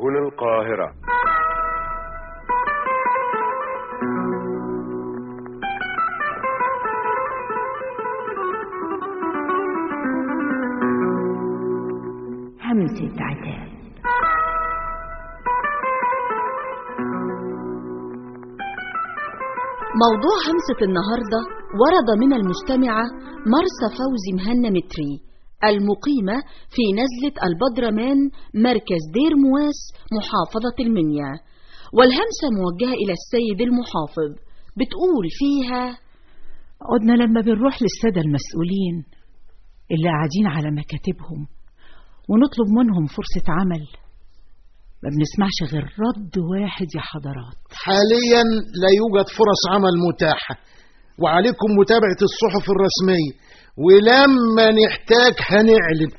سجون القاهرة همسة عتاب موضوع همسة النهاردة ورد من المستمعة مرسى فوزي مهنا متري المقيمة في نزلة البدرمان مركز دير مواس محافظة المنيا والهمسة موجهة إلى السيد المحافظ بتقول فيها عدنا لما بنروح للسادة المسؤولين اللي قاعدين على مكاتبهم ونطلب منهم فرصة عمل ما بنسمعش غير رد واحد يا حضرات حاليا لا يوجد فرص عمل متاحة وعليكم متابعة الصحف الرسمية ولما نحتاج هنعلن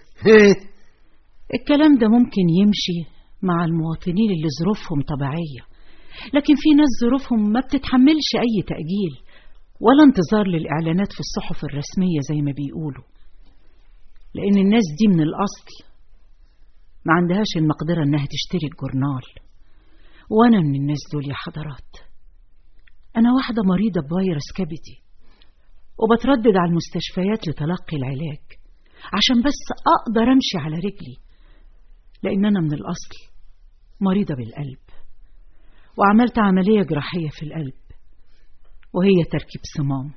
الكلام ده ممكن يمشي مع المواطنين اللي ظروفهم طبيعية لكن في ناس ظروفهم ما بتتحملش أي تأجيل ولا انتظار للإعلانات في الصحف الرسمية زي ما بيقولوا لأن الناس دي من الأصل ما عندهاش المقدرة إنها تشتري الجورنال وأنا من الناس دول يا حضرات أنا واحدة مريضة بفيروس كبدي وبتردد على المستشفيات لتلقي العلاج عشان بس أقدر أمشي على رجلي لأن أنا من الأصل مريضة بالقلب وعملت عملية جراحية في القلب وهي تركيب صمام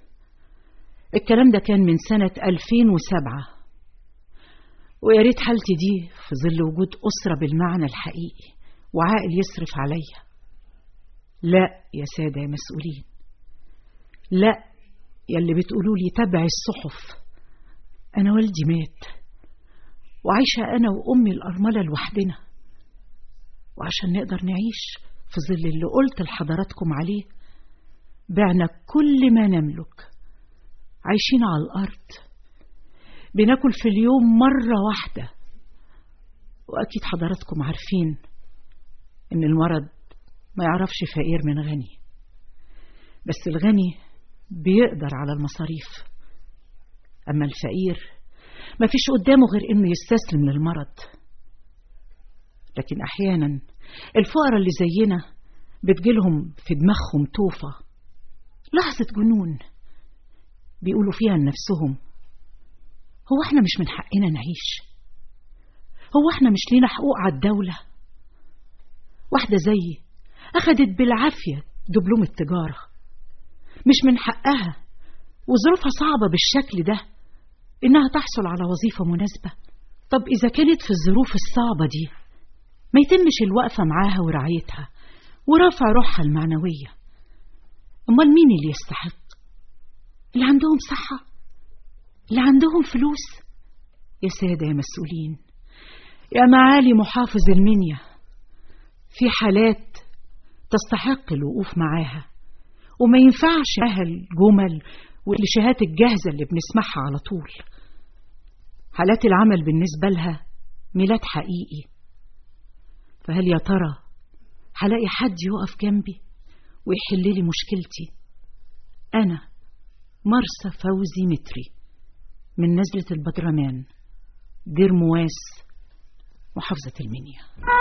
الكلام ده كان من سنة 2007 ويا ريت حالتي دي في ظل وجود أسرة بالمعنى الحقيقي وعائل يصرف عليا لا يا سادة يا مسؤولين لا يا اللي بتقولوا لي تبع الصحف أنا والدي مات وعايشة أنا وأمي الأرملة لوحدنا وعشان نقدر نعيش في ظل اللي قلت لحضراتكم عليه بعنا كل ما نملك عايشين على الأرض بناكل في اليوم مرة واحدة وأكيد حضراتكم عارفين إن المرض ما يعرفش فقير من غني بس الغني بيقدر على المصاريف أما الفقير ما فيش قدامه غير إنه يستسلم للمرض لكن أحيانا الفقراء اللي زينا بتجيلهم في دماغهم توفة لحظة جنون بيقولوا فيها لنفسهم هو احنا مش من حقنا نعيش هو احنا مش لينا حقوق على الدولة واحدة زيي أخدت بالعافية دبلوم التجارة مش من حقها وظروفها صعبة بالشكل ده إنها تحصل على وظيفة مناسبة طب إذا كانت في الظروف الصعبة دي ما يتمش الوقفة معاها ورعايتها ورفع روحها المعنوية أمال مين اللي يستحق اللي عندهم صحة اللي عندهم فلوس يا سادة يا مسؤولين يا معالي محافظ المنيا في حالات تستحق الوقوف معاها وما ينفعش معاها الجمل والكليشيهات الجاهزة اللي بنسمعها على طول حالات العمل بالنسبة لها ميلاد حقيقي فهل يا ترى هلاقي حد يقف جنبي ويحل لي مشكلتي أنا مرسى فوزي متري من نزلة البدرمان دير مواس محافظة المنيا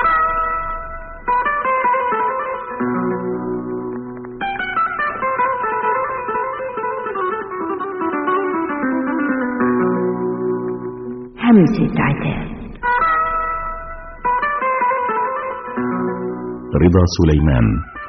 همسة عتاب رضا سليمان